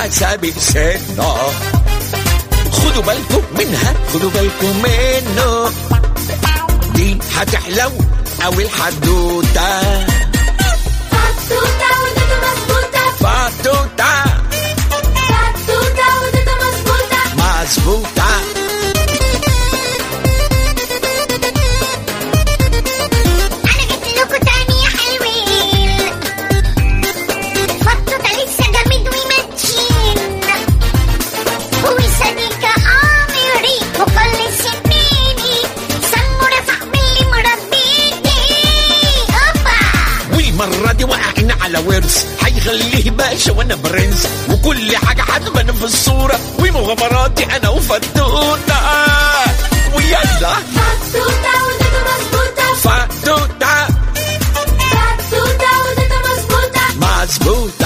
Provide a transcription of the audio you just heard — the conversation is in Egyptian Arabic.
على سابق سنة خدوا بالكم منها خدوا بالكم منه دي هتحلو أو الحدوتة فتوتة ودودو مظبوطة فاتوتة فتوتة ودودو مظبوطة مظبوطة أنا جبت لكم تاني يا حلوين فتوتة لسه جامد ومتين وصديقة عمري وكل سنيني سمو رفع باللي مربيني أوبا والمرة دي وقعنا على ورث هيخليه باشا وانا برنس وكل حاجة هتبان في الصورة ومغامراتي انا وفتوتة ويلا فتوتة ودودو مظبوطة فتوتة فتوتة ودودو مظبوطة مظبوطة